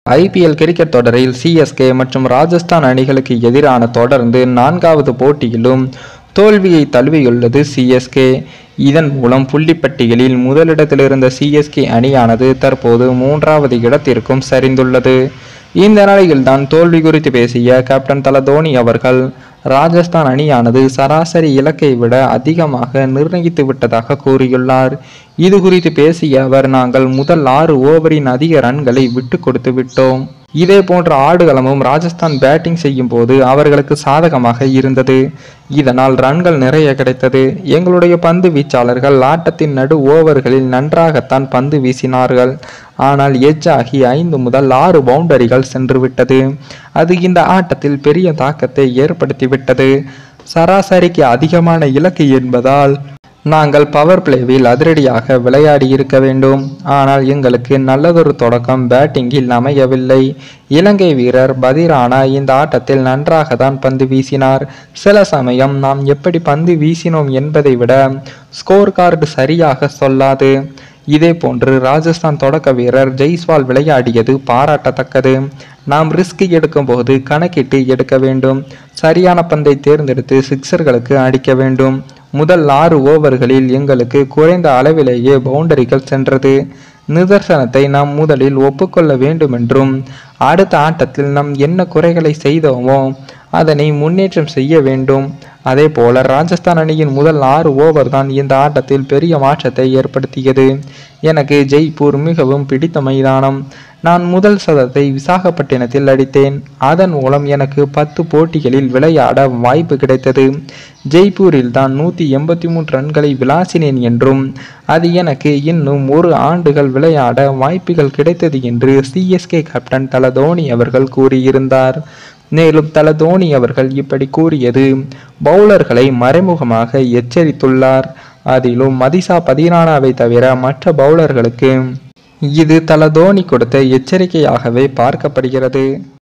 IPL cricket தொடரில் CSK மற்றும் ராஜஸ்தான் அணிகளுக்கு எதிரான தொடர்ந்து நான்காவது போட்டியிலும் தோல்வியை தழுவியுள்ளது சிஎஸ்கே இதன் மூலம் புள்ளிப்பட்டியலில் முதலிடத்தில் இருந்த சிஎஸ்கே அணியானது தற்போது மூன்றாவது இடத்திற்கும் சரிந்துள்ளது இந்த நிலையில்தான் தோல்வி குறித்து பேசிய கேப்டன் தல தோனி அவர்கள் ராஜஸ்தான் அணியானது சராசரி இலக்கை விட அதிகமாக நிர்ணயித்து விட்டதாக கூறியுள்ளார் இது குறித்து பேசிய அவர் நாங்கள் முதல் ஆறு ஓவரின் அதிக ரன்களை விட்டு கொடுத்து விட்டோம் இதே போன்ற ஆடுகளமும் ராஜஸ்தான் பேட்டிங் செய்யும் போது அவர்களுக்கு சாதகமாக இருந்தது இதனால் ரன்கள் நிறைய கிடைத்தது எங்களுடைய பந்து வீச்சாளர்கள் ஆட்டத்தின் நடு ஓவர்களில் நன்றாகத்தான் பந்து வீசினார்கள் ஆனால் எட்ஜ் ஆகி ஐந்து முதல் ஆறு பவுண்டரிகள் சென்றுவிட்டது அது இந்த ஆட்டத்தில் பெரிய தாக்கத்தை ஏற்படுத்திவிட்டது சராசரிக்கு அதிகமான இலக்கு என்பதால் நாங்கள் பவர் பிளேவில் அதிரடியாக விளையாடி இருக்க வேண்டும் ஆனால் எங்களுக்கு நல்லதொரு தொடக்கம் பேட்டிங்கில் அமையவில்லை இலங்கை வீரர் பதிரானா இந்த ஆட்டத்தில் நன்றாக தான் பந்து வீசினார் சில சமயம் நாம் எப்படி பந்து வீசினோம் என்பதை விட ஸ்கோர் கார்டு சரியாக சொல்லாது இதே போன்று ராஜஸ்தான் தொடக்க வீரர் ஜெய்ஸ்வால் விளையாடியது பாராட்டத்தக்கது நாம் ரிஸ்க் எடுக்கும்போது கணக்கிட்டு எடுக்க வேண்டும் சரியான பந்தை தேர்ந்தெடுத்து சிக்சர்களுக்கு அடிக்க வேண்டும் முதல் ஆறு ஓவர்களில் எங்களுக்கு குறைந்த அளவிலேயே பவுண்டரிகள் சென்றது நிதர்சனத்தை நாம் முதலில் ஒப்புக்கொள்ள வேண்டுமென்றும் அடுத்த ஆட்டத்தில் நாம் என்ன குறைகளை செய்தோமோ அதனை முன்னேற்றம் செய்ய வேண்டும் அதே போல ராஜஸ்தான் அணியின் முதல் ஆறு ஓவர் தான் இந்த ஆட்டத்தில் பெரிய மாற்றத்தை ஏற்படுத்தியது எனக்கு ஜெய்ப்பூர் மிகவும் பிடித்த மைதானம் நான் முதல் சதத்தை விசாகப்பட்டினத்தில் அடித்தேன் அதன் மூலம் எனக்கு பத்து போட்டிகளில் விளையாட வாய்ப்பு கிடைத்தது ஜெய்ப்பூரில் தான் நூற்றி எண்பத்தி மூன்று ரன்களை விளாசினேன் என்றும் அது எனக்கு இன்னும் ஒரு ஆண்டுகள் விளையாட வாய்ப்புகள் கிடைத்தது என்று சிஎஸ்கே கேப்டன் தல தோனி அவர்கள் கூறியிருந்தார் மேலும் தல தோனி அவர்கள் இப்படி கூறியது பவுலர்களை மறைமுகமாக எச்சரித்துள்ளார் அதிலும் மதிசா பதினானாவை தவிர மற்ற பவுலர்களுக்கு இது தல தோனி கொடுத்த எச்சரிக்கையாகவே பார்க்கப்படுகிறது